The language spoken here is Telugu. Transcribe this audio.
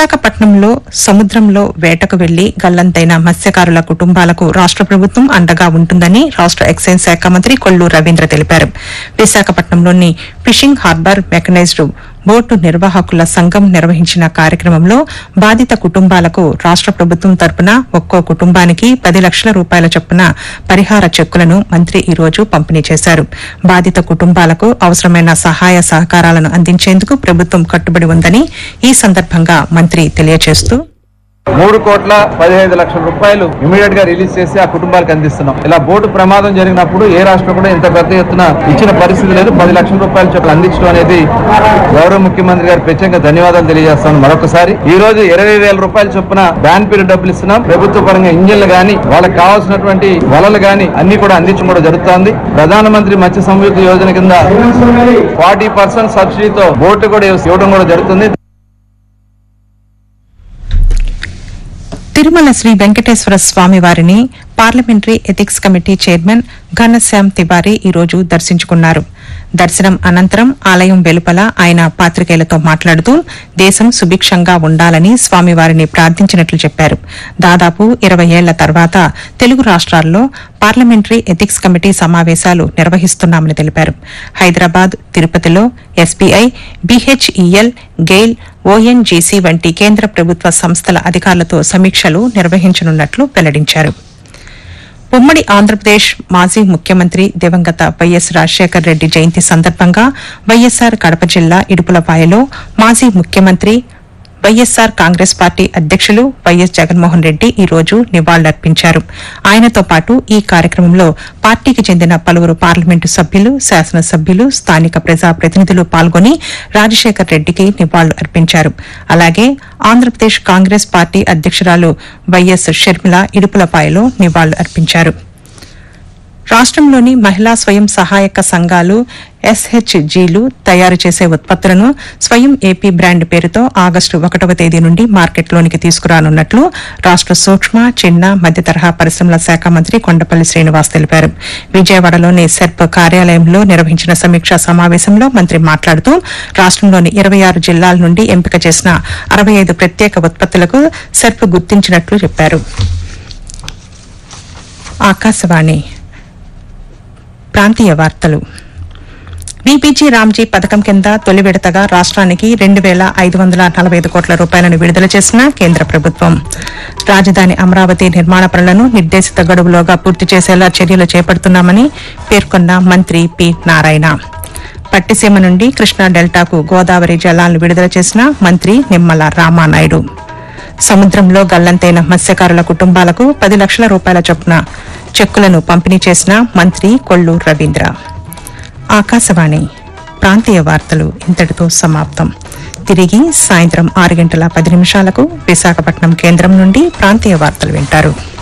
విశాఖపట్నంలో సముద్రంలో వేటకు వెళ్లి గల్లంతైన మత్స్యకారుల కుటుంబాలకు రాష్ట ప్రభుత్వం అండగా ఉంటుందని రాష్ట ఎక్సైజ్ శాఖ మంత్రి కొల్లు రవీంద్ర తెలిపారు విశాఖపట్నంలోని ఫిషింగ్ హార్బర్ మెకనైజ్డ్ బోటు నిర్వాహకుల సంఘం నిర్వహించిన కార్యక్రమంలో బాధిత కుటుంబాలకు రాష్ట ప్రభుత్వం తరపున ఒక్కో కుటుంబానికి పది లక్షల రూపాయల చొప్పున పరిహార చెక్కులను మంత్రి ఈ రోజు పంపిణీ చేశారు బాధిత కుటుంబాలకు అవసరమైన సహాయ సహకారాలను అందించేందుకు ప్రభుత్వం కట్టుబడి ఉందని ఈ సందర్భంగా మంత్రి తెలియజేస్తూ మూడు కోట్ల పదిహేను లక్షల రూపాయలు ఇమీడియట్ గా రిలీజ్ చేసి ఆ కుటుంబాలకు అందిస్తున్నాం ఇలా బోటు ప్రమాదం జరిగినప్పుడు ఏ రాష్ట్రం కూడా ఇంత పెద్ద ఎత్తున ఇచ్చిన పరిస్థితి లేదు పది లక్షల రూపాయలు చొప్పున అందించడం అనేది గౌరవ ముఖ్యమంత్రి గారు ప్రత్యేకంగా ధన్యవాదాలు తెలియజేస్తాను మరొకసారి ఈ రోజు ఇరవై వేల రూపాయల చొప్పున బ్యాన్ పీరియడ్ డబ్బులు ఇస్తున్నాం ప్రభుత్వ పరంగా ఇంజిన్లు గాని వాళ్ళకి కావాల్సినటువంటి వలలు గాని అన్ని కూడా అందించడం కూడా జరుగుతోంది ప్రధానమంత్రి మత్స్య సంయుక్త యోజన కింద ఫార్టీ పర్సెంట్ సబ్సిడీతో బోటు కూడా ఇవ్వడం కూడా జరుగుతుంది తిరుమల శ్రీ వెంకటేశ్వర స్వామి వారిని parliamentary ethics committee chairman Ghanshyam Tiwari ఈ రోజు దర్శించుకున్నారు దర్శనం అనంతరం ఆలయం వెలుపల ఆయన పాత్రికేయులతో మాట్లాడుతూ దేశం సుభిక్షంగా ఉండాలని స్వామివారిని ప్రార్థించినట్లు చెప్పారు దాదాపు ఇరవై ఏళ్ల తర్వాత తెలుగు రాష్ట్రాల్లో పార్లమెంటరీ ఎథిక్స్ కమిటీ సమావేశాలు నిర్వహిస్తున్నామని తెలిపారు హైదరాబాద్ తిరుపతిలో ఎస్బీఐ బీహెచ్ఈఎల్ గెయిల్ ఓఎన్జీసీ వంటి కేంద్ర ప్రభుత్వ సంస్థల అధికారులతో సమీక్షలు నిర్వహించనున్నట్లు వెల్లడించారు ఉమ్మడి ఆంధ్రప్రదేశ్ మాజీ ముఖ్యమంత్రి దివంగత వైఎస్ రాజశేఖర్ రెడ్డి జయంతి సందర్భంగా వైఎస్సార్ కడప జిల్లా ఇడుపులపాయలో మాజీ ముఖ్యమంత్రి వైఎస్సార్ కాంగ్రెస్ పార్టీ అధ్యక్షులు వైఎస్ జగన్మోహన్ రెడ్డి ఈ రోజు నివాళులర్పించారు ఆయనతో పాటు ఈ కార్యక్రమంలో పార్టీకి చెందిన పలువురు పార్లమెంటు సభ్యులు శాసనసభ్యులు స్థానిక ప్రజాప్రతినిధులు పాల్గొని రాజశేఖర్ రెడ్డికి నివాళులు అర్పించారు అలాగే ఆంధ్రప్రదేశ్ కాంగ్రెస్ పార్టీ అధ్యక్షురాలు వైఎస్ షర్మిల ఇడుపులపాయలో నివాళులు అర్పించారు రాష్ట్రంలోని మహిళా స్వయం సహాయక సంఘాలు ఎస్హెచ్జీలు తయారు చేసే ఉత్పత్తులను స్వయం ఏపీ బ్రాండ్ పేరుతో ఆగస్టు ఒకటవ తేదీ నుండి మార్కెట్లోనికి తీసుకురానున్నట్లు రాష్ట సూక్ష్మ చిన్న మధ్య తరహా పరిశ్రమల శాఖ మంత్రి కొండపల్లి శ్రీనివాస్ తెలిపారు విజయవాడలోని సెర్ప్ కార్యాలయంలో నిర్వహించిన సమీక్షా సమావేశంలో మంత్రి మాట్లాడుతూ రాష్ట్రంలోని ఇరవై ఆరు జిల్లాల నుండి ఎంపిక చేసిన అరవై ఐదు ప్రత్యేక ఉత్పత్తులకు సెర్ప్ గుర్తించినట్లు చెప్పారు ఆకాశవాణి ప్రాంతీయ వార్తలు బీపీజీ రామ్జీ పథకం కింద తొలి విడతగా రాష్ట్రానికి రెండు వేల ఐదు వందల నలభై ఐదు కోట్ల రూపాయలను విడుదల చేసిన కేంద్ర ప్రభుత్వం రాజధాని అమరావతి నిర్మాణ పనులను నిర్దేశిత గడువులోగా పూర్తి చేసేలా చర్యలు చేపడుతున్నామని పేర్కొన్న మంత్రి పి నారాయణ పట్టిసీమ నుండి కృష్ణా డెల్టాకు గోదావరి జలాలను విడుదల చేసిన మంత్రి నిమ్మల రామానాయుడు సముద్రంలో గల్లంతైన మత్స్యకారుల కుటుంబాలకు పది లక్షల రూపాయల చొప్పున చెక్కులను పంపిణీ చేసిన మంత్రి కొల్లు రవీంద్ర ఆకాశవాణి ప్రాంతీయ వార్తలు ఇంతటితో సమాప్తం తిరిగి సాయంత్రం ఆరు గంటల పది నిమిషాలకు విశాఖపట్నం కేంద్రం నుండి ప్రాంతీయ వార్తలు వింటారు